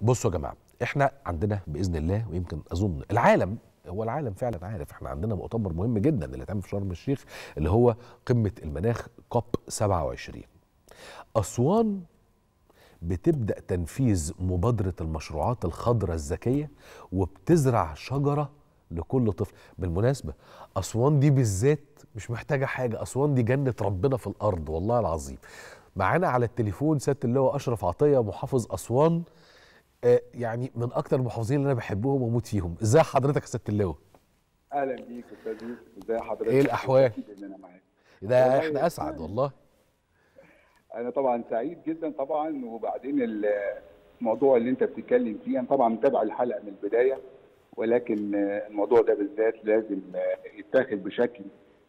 بصوا يا جماعه احنا عندنا باذن الله ويمكن اظن العالم هو العالم فعلا عارف احنا عندنا مؤتمر مهم جدا اللي اتعمل في شرم الشيخ اللي هو قمه المناخ كوب 27 اسوان بتبدا تنفيذ مبادره المشروعات الخضراء الذكيه وبتزرع شجره لكل طفل بالمناسبه اسوان دي بالذات مش محتاجه حاجه اسوان دي جنه ربنا في الارض والله العظيم معانا على التليفون سياده اللواء اشرف عطيه محافظ اسوان آه، يعني من اكتر المحافظين اللي انا بحبهم واموت فيهم ازاي حضرتك يا سياده اللواء اهلا بيك استاذ يوسف ازي حضرتك إيه الأحوال؟ أكيد ان انا معاك ده والله احنا اسعد والله انا طبعا سعيد جدا طبعا وبعدين الموضوع اللي انت بتتكلم فيه انا طبعا متابع الحلقه من البدايه ولكن الموضوع ده بالذات لازم يتاخد بشكل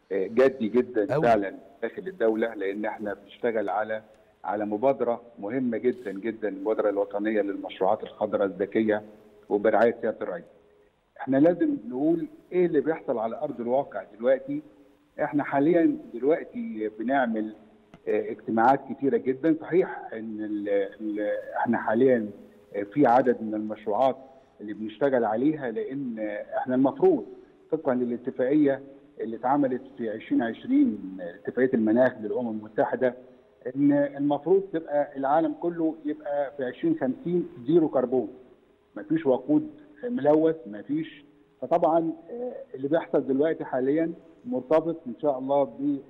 جدي جدا أوي. فعلا داخل الدوله لان احنا بنشتغل على على مبادره مهمه جدا جدا المبادره الوطنيه للمشروعات الخضراء الذكيه وبرعايه سياده الرئيس. احنا لازم نقول ايه اللي بيحصل على ارض الواقع دلوقتي احنا حاليا دلوقتي بنعمل آه، اجتماعات كتيره جدا صحيح ان ال ال احنا حاليا آه، في عدد من المشروعات اللي بنشتغل عليها لان آه، احنا المفروض طبقا للاتفاقيه اللي اتعملت في 2020 آه، اتفاقيه المناخ للامم المتحده ان المفروض تبقى العالم كله يبقى في 2050 زيرو كربون مفيش وقود ملوث مفيش فطبعا آه، اللي بيحصل دلوقتي حاليا مرتبط ان شاء الله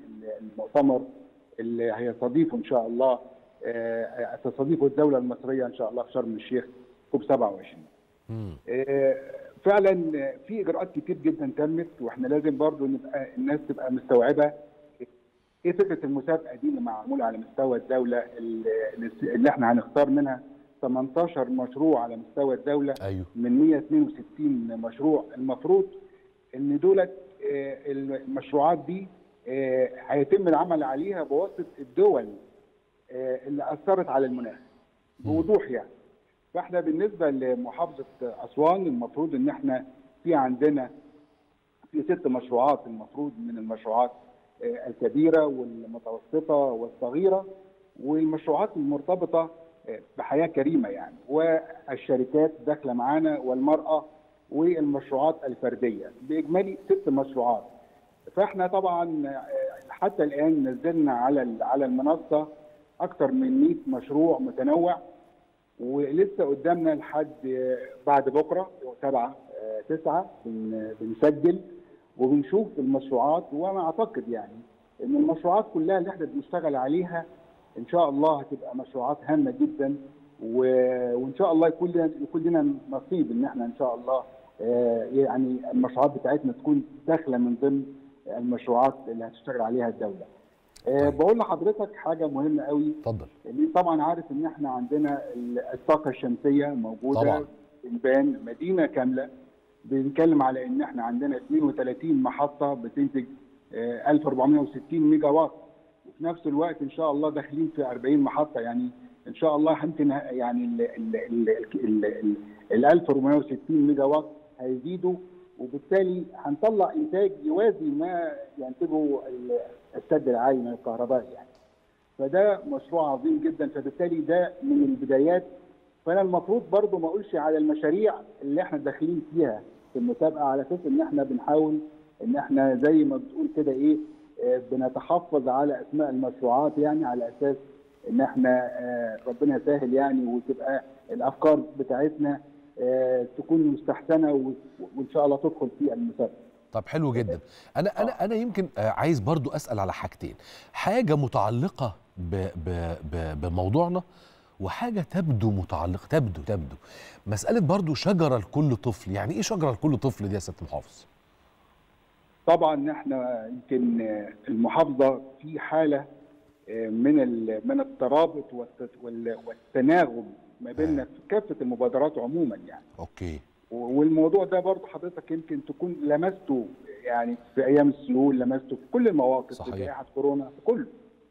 بالمؤتمر اللي هيستضيفه ان شاء الله آه، تستضيفه الدوله المصريه ان شاء الله في شرم الشيخ كوب 27 مم. آه، فعلا في اجراءات كتير جدا تمت واحنا لازم برضو نبقى الناس تبقى مستوعبه ايه فكره المسابقه دي اللي معموله على مستوى الدوله اللي اللي احنا هنختار منها 18 مشروع على مستوى الدوله ايوه من 162 مشروع المفروض ان دولت آه، المشروعات دي آه، هيتم العمل عليها بواسطه الدول آه، اللي اثرت على المناخ بوضوح يعني فاحنا بالنسبه لمحافظه اسوان المفروض ان احنا في عندنا في ست مشروعات المفروض من المشروعات آه، الكبيره والمتوسطه والصغيره والمشروعات المرتبطه آه، بحياه كريمه يعني والشركات داخله معانا والمراه والمشروعات الفرديه باجمالي ست مشروعات فاحنا طبعا آه، حتى الان نزلنا على ال- على المنصه اكثر من 100 مشروع متنوع ولسه قدامنا لحد آه، بعد بكره يوم 7 9 بنسجل وبنشوف المشروعات وانا اعتقد يعني ان المشروعات كلها اللي احنا بنشتغل عليها ان شاء الله هتبقى مشروعات هامه جدا و... وان شاء الله يكون لنا يكون لنا نصيب ان احنا ان شاء الله آه، يعني المشروعات بتاعتنا تكون داخله من ضمن المشروعات اللي هتشتغل عليها الدوله. آه، طيب. بقول لحضرتك حاجه مهمه قوي اتفضل اللي طبعا عارف ان احنا عندنا الطاقه الشمسيه موجوده طبعاً. في البان مدينه كامله بنتكلم على ان احنا عندنا 32 محطه بتنتج آه، 1460 ميجا واط وفي نفس الوقت ان شاء الله داخلين في 40 محطه يعني ان شاء الله يمكن يعني ال ال ال ال ال ال 1460 ميجا واط هيزيدوا وبالتالي هنطلع انتاج يوازي ما ينتجه ال- السد العالي من الكهرباء يعني فده مشروع عظيم جدا فبالتالي ده من البدايات فانا المفروض برضو ما اقولش على المشاريع اللي احنا داخلين فيها في المسابقه على اساس ان احنا بنحاول ان احنا زي ما بتقول كده ايه آه، بنتحفظ على اسماء المشروعات يعني على اساس ان احنا آه، ربنا يسهل يعني وتبقى الافكار بتاعتنا آه، تكون مستحسنه و- وان شاء الله تدخل في المسابقه طب حلو جدا انا انا انا يمكن آه، عايز برضو اسال على حاجتين حاجه متعلقه ب ب ب بموضوعنا وحاجه تبدو متعلقه تبدو تبدو مساله برضو شجره لكل طفل يعني ايه شجره لكل طفل دي يا سياده المحافظ طبعا احنا يمكن المحافظه في حاله من ال- من الترابط والت- وال- والتناغم ما بيننا في كافه المبادرات عموما يعني اوكي والموضوع ده برضه حضرتك يمكن تكون لمسته يعني في ايام السيول لمسته في كل المواقف صحيح. في جائحه كورونا في كله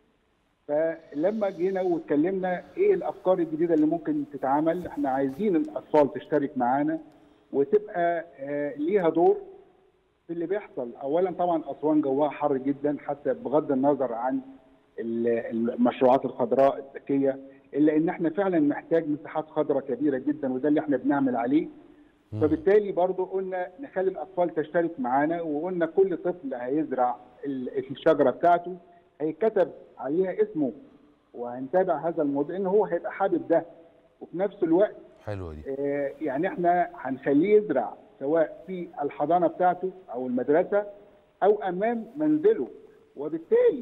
فلما جينا واتكلمنا ايه الافكار الجديده اللي ممكن تتعمل احنا عايزين الاطفال تشترك معانا وتبقى آه، ليها دور في اللي بيحصل اولا طبعا اسوان جواها حر جدا حتى بغض النظر عن ال- المشروعات الخضراء الذكيه الا ان احنا فعلا محتاج مساحات خضراء كبيره جدا وده اللي احنا بنعمل عليه فبالتالي برضو قلنا نخلي الاطفال تشترك معانا وقلنا كل طفل هيزرع ال- الشجره بتاعته هيتكتب عليها اسمه وهنتابع هذا الموضوع ان هو هيبقى حابب ده وفي نفس الوقت حلوه دي آه، يعني احنا هنخليه يزرع سواء في الحضانه بتاعته او المدرسه او امام منزله وبالتالي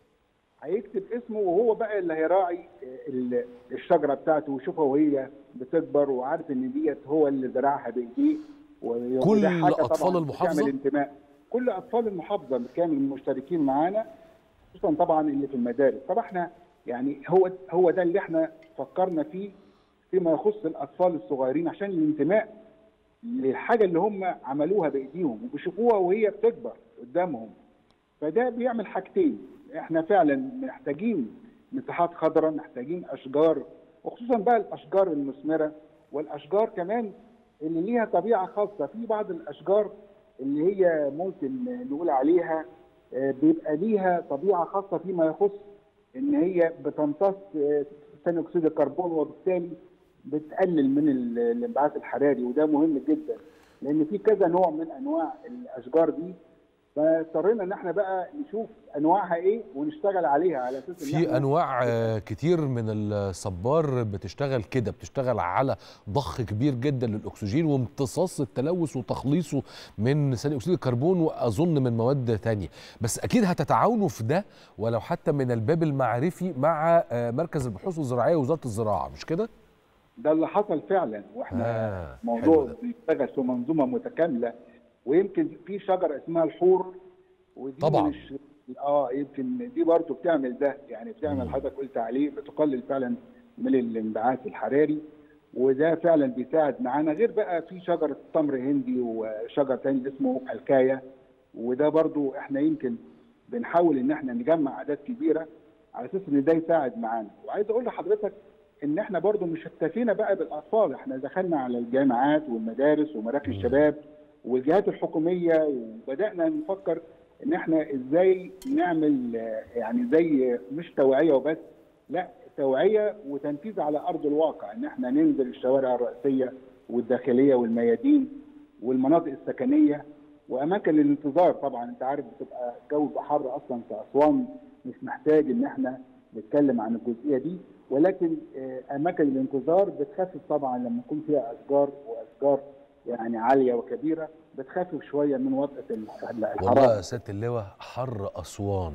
هيكتب اسمه وهو بقى اللي هيراعي آه، ال- الشجره بتاعته ويشوفها وهي بتكبر وعارف ان ديت هو اللي زرعها بايديه و- كل وده حاجة طبعاً أطفال المحافظة؟ بتعمل انتماء كل اطفال المحافظه بالكامل المشتركين معانا خصوصا طبعا اللي في المدارس طبعا احنا يعني هو هو ده اللي احنا فكرنا فيه فيما يخص الاطفال الصغيرين عشان الانتماء للحاجه اللي هم عملوها بايديهم وبيشوفوها وهي بتكبر قدامهم فده بيعمل حاجتين احنا فعلا محتاجين مساحات خضراء محتاجين اشجار وخصوصا بقى الاشجار المثمره والاشجار كمان اللي ليها طبيعه خاصه في بعض الاشجار اللي هي ممكن نقول عليها آه، بيبقى ليها طبيعه خاصه فيما يخص ان هي بتمتص آه، ثاني اكسيد الكربون وبالتالي بتقلل من ال- الانبعاث الحراري وده مهم جدا لان في كذا نوع من انواع الاشجار دي فاضطرينا ان احنا بقى نشوف انواعها ايه ونشتغل عليها على اساس ان في احنا انواع آه، كتير من الصبار بتشتغل كده بتشتغل على ضخ كبير جدا للاكسجين وامتصاص التلوث وتخليصه من ثاني اكسيد الكربون واظن من مواد تانية بس اكيد هتتعاونوا في ده ولو حتى من الباب المعرفي مع آه، مركز البحوث الزراعيه ووزاره الزراعه مش كده ده اللي حصل فعلا واحنا آه، حلو موضوع ده. بيشتغل في منظومه متكامله ويمكن في شجره اسمها الحور ودي طبعاً. مش اه يمكن دي برضه بتعمل ده يعني بتعمل حضرتك قلت عليه بتقلل فعلا من الانبعاث الحراري وده فعلا بيساعد معانا غير بقى في شجره تمر هندي وشجر تاني اسمه الكايه وده برضه احنا يمكن بنحاول ان احنا نجمع اعداد كبيره على اساس ان ده يساعد معانا وعايز اقول لحضرتك ان احنا برضو مش اكتفينا بقى بالاطفال احنا دخلنا على الجامعات والمدارس ومراكز الشباب والجهات الحكوميه وبدانا نفكر ان احنا ازاي نعمل آه، يعني زي مش توعيه وبس لا توعيه وتنفيذ على ارض الواقع ان احنا ننزل الشوارع الرئيسيه والداخليه والميادين والمناطق السكنيه واماكن الانتظار طبعا انت عارف بتبقى الجو بيبقى حر اصلا في اسوان مش محتاج ان احنا نتكلم عن الجزئيه دي ولكن آه، اماكن الانتظار بتخفف طبعا لما يكون فيها اشجار واشجار يعني عاليه وكبيره بتخفف شويه من وطأة ال- والله الحراره يا سياده اللواء حر اسوان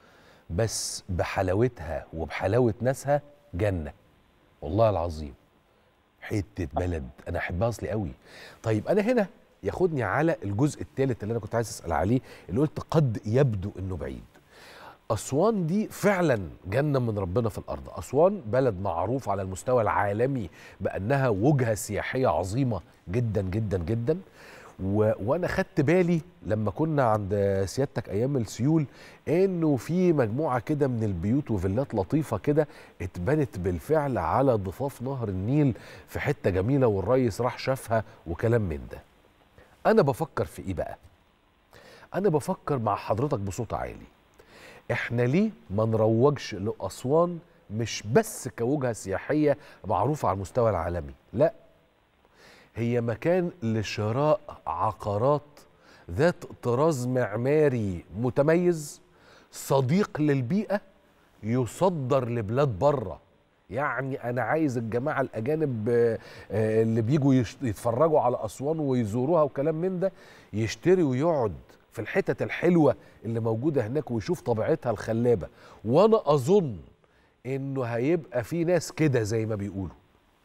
بس بحلاوتها وبحلاوه ناسها جنه والله العظيم حته بلد انا احبها اصلي قوي طيب انا هنا ياخدني على الجزء الثالث اللي انا كنت عايز اسال عليه اللي قلت قد يبدو انه بعيد أسوان دي فعلا جنة من ربنا في الأرض أسوان بلد معروف على المستوى العالمي بأنها وجهة سياحية عظيمة جدا جدا جدا و... وأنا خدت بالي لما كنا عند سيادتك أيام السيول إنه في مجموعة كده من البيوت وفيلات لطيفة كده اتبنت بالفعل على ضفاف نهر النيل في حتة جميلة والريس راح شافها وكلام من ده أنا بفكر في إيه بقى؟ أنا بفكر مع حضرتك بصوت عالي احنا ليه ما نروجش لأسوان مش بس كوجهة سياحية معروفة على المستوى العالمي لا هي مكان لشراء عقارات ذات طراز معماري متميز صديق للبيئة يصدر لبلاد بره يعني انا عايز الجماعه الاجانب آه، آه، اللي بيجوا يش- يتفرجوا على اسوان ويزوروها وكلام من ده يشتري ويقعد في الحتت الحلوه اللي موجوده هناك ويشوف طبيعتها الخلابه وانا اظن انه هيبقى في ناس كده زي ما بيقولوا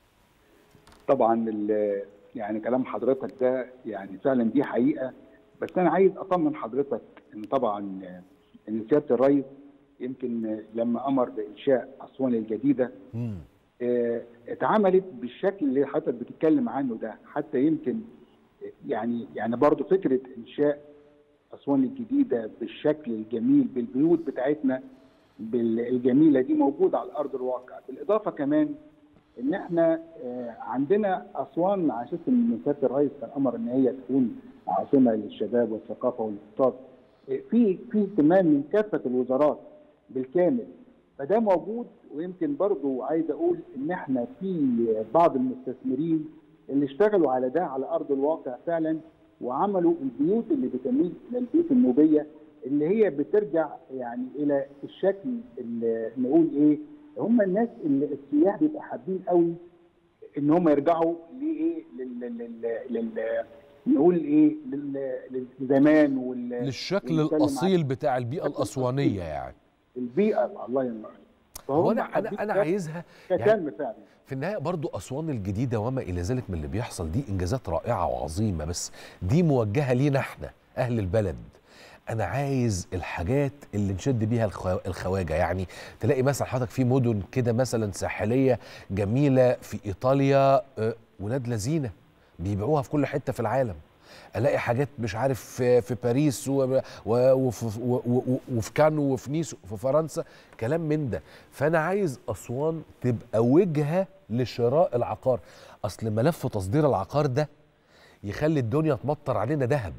طبعا ال- يعني كلام حضرتك ده يعني فعلا دي حقيقه بس انا عايز اطمن حضرتك ان طبعا ان سياده الرئيس يمكن لما امر بانشاء اسوان الجديده مم. آه، اتعملت بالشكل اللي حضرتك بتتكلم عنه ده حتى يمكن يعني يعني برضه فكره انشاء اسوان الجديده بالشكل الجميل بالبيوت بتاعتنا بال- الجميله دي موجوده على ارض الواقع بالاضافه كمان ان احنا آه، عندنا اسوان على اساس ان سياده الرئيس كان امر ان هي تكون عاصمه للشباب والثقافه والاقتصاد آه، في في اهتمام من كافه الوزارات بالكامل فده موجود ويمكن برضو عايز اقول ان احنا في بعض المستثمرين اللي اشتغلوا على ده على ارض الواقع فعلا وعملوا البيوت اللي بتميل الى البيوت النوبيه اللي هي بترجع يعني الى الشكل اللي نقول ايه هم الناس اللي السياح بيبقوا حابين قوي ان هم يرجعوا لايه لل, لل... لل... نقول ايه لل... للزمان وال... للشكل ونتكلم عن الاصيل بتاع البيئه الاسوانيه يعني البيئه الله ينور هو فهم انا حابين انا انا ده عايزها يعني كتم فعلا في النهايه برضو اسوان الجديده وما الى ذلك من اللي بيحصل دي انجازات رائعه وعظيمه بس دي موجهه لينا احنا اهل البلد انا عايز الحاجات اللي نشد بيها الخوا- الخواجه يعني تلاقي مثلا حضرتك في مدن كده مثلا ساحليه جميله في ايطاليا آه، ولاد لذينه بيبيعوها في كل حته في العالم الاقي حاجات مش عارف في, في باريس و- و- وفي و- و- وفي كانو وفي نيس وفي فرنسا كلام من ده فانا عايز اسوان تبقى وجهه لشراء العقار اصل ملف تصدير العقار ده يخلي الدنيا تمطر علينا ذهب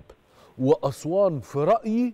واسوان في رايي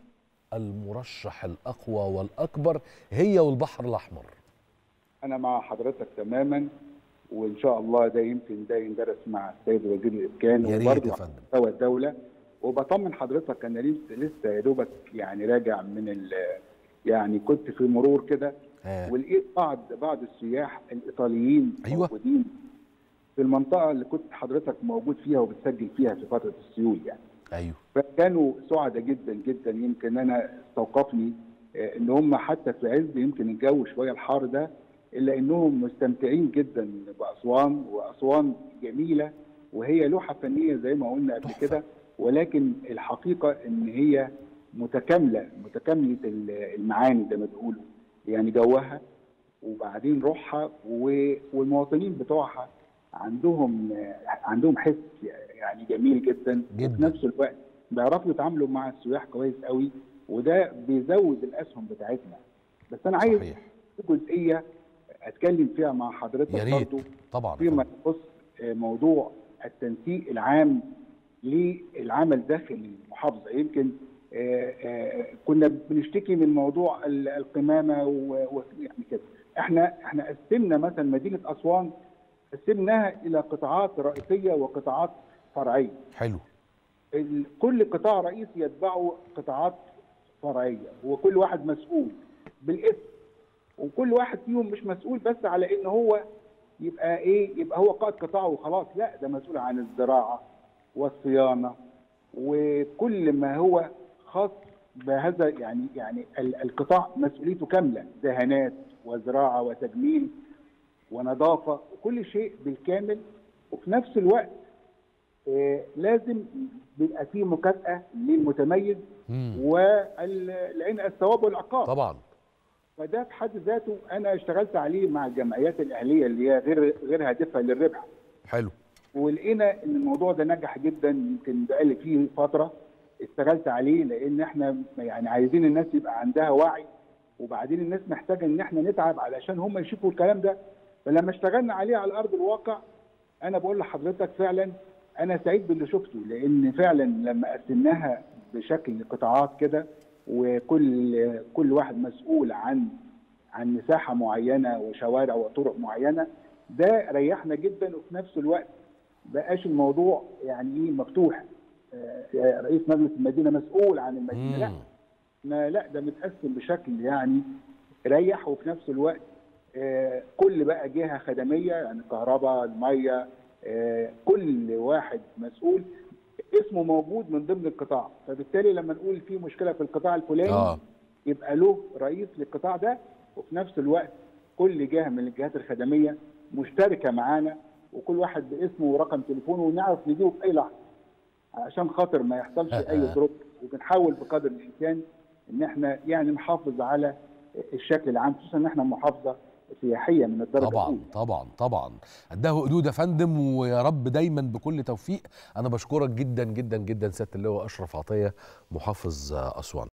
المرشح الاقوى والاكبر هي والبحر الاحمر انا مع حضرتك تماما وان شاء الله ده يمكن ده يندرس مع السيد وزير الاسكان يا ريت وبرضه يا على فندم. مستوى الدوله وبطمن حضرتك انا لسه لسه يا دوبك يعني راجع من ال يعني كنت في مرور كده آه. ولقيت بعض بعض السياح الايطاليين أيوة. موجودين في المنطقه اللي كنت حضرتك موجود فيها وبتسجل فيها في فتره السيول يعني ايوه فكانوا سعداء جدا جدا يمكن انا استوقفني آه، ان هم حتى في عز يمكن الجو شويه الحار ده الا انهم مستمتعين جدا باسوان واسوان جميله وهي لوحه فنيه زي ما قلنا قبل تحفة. كده ولكن الحقيقه ان هي متكامله متكامله ال- المعاني زي ما بيقولوا يعني جوها وبعدين روحها و- والمواطنين بتوعها عندهم آه، عندهم حس يعني جميل جدا جداً. وفي نفس الوقت بيعرفوا يتعاملوا مع السياح كويس قوي وده بيزود الاسهم بتاعتنا بس انا عايز صحيح في جزئيه اتكلم فيها مع حضرتك يا ريت برضو طبعا فيما يخص آه، موضوع التنسيق العام للعمل داخل المحافظه يمكن آه، آه، كنا بنشتكي من موضوع ال- القمامه و- ويعني كده احنا احنا قسمنا مثلا مدينه اسوان قسمناها الى قطاعات رئيسيه وقطاعات فرعيه حلو ال- كل قطاع رئيسي يتبعه قطاعات فرعيه وكل واحد مسؤول بالاسم وكل واحد فيهم مش مسؤول بس على ان هو يبقى ايه يبقى هو قائد قطاع وخلاص لا ده مسؤول عن الزراعه والصيانه وكل ما هو خاص بهذا يعني يعني ال- القطاع مسؤوليته كامله دهانات وزراعه وتجميل ونظافه وكل شيء بالكامل وفي نفس الوقت آه، لازم بيبقى فيه مكافاه للمتميز مم. والعين الثواب والعقاب طبعا فده في حد ذاته انا اشتغلت عليه مع الجمعيات الاهليه اللي هي غير غير هادفه للربح حلو ولقينا ان الموضوع ده نجح جدا يمكن بقالي فيه فتره اشتغلت عليه لان احنا يعني عايزين الناس يبقى عندها وعي وبعدين الناس محتاجه ان احنا نتعب علشان هم يشوفوا الكلام ده فلما اشتغلنا عليه على ارض الواقع انا بقول لحضرتك فعلا انا سعيد باللي شفته لان فعلا لما قسمناها بشكل قطاعات كده وكل كل واحد مسؤول عن عن مساحه معينه وشوارع وطرق معينه ده ريحنا جدا وفي نفس الوقت بقاش الموضوع يعني ايه مفتوح آه، رئيس مجلس المدينه مسؤول عن المدينه لا مم. ما لا ده متقسم بشكل يعني ريح وفي نفس الوقت آه، كل بقى جهه خدميه يعني الكهرباء الميه آه، كل واحد مسؤول اسمه موجود من ضمن القطاع فبالتالي لما نقول في مشكله في القطاع الفلاني اه يبقى له رئيس للقطاع ده وفي نفس الوقت كل جهه من الجهات الخدميه مشتركه معانا وكل واحد باسمه ورقم تليفونه ونعرف نجيبه في اي لحظه عشان خاطر ما يحصلش اي دروب وبنحاول بقدر الامكان ان احنا يعني نحافظ على الشكل العام خصوصا ان احنا محافظه سياحيه من الدرجه طبعا الاولى طبعا طبعا قدها قدود يا فندم ويا رب دايما بكل توفيق انا بشكرك جدا جدا جدا سياده اللواء اشرف عطيه محافظ اسوان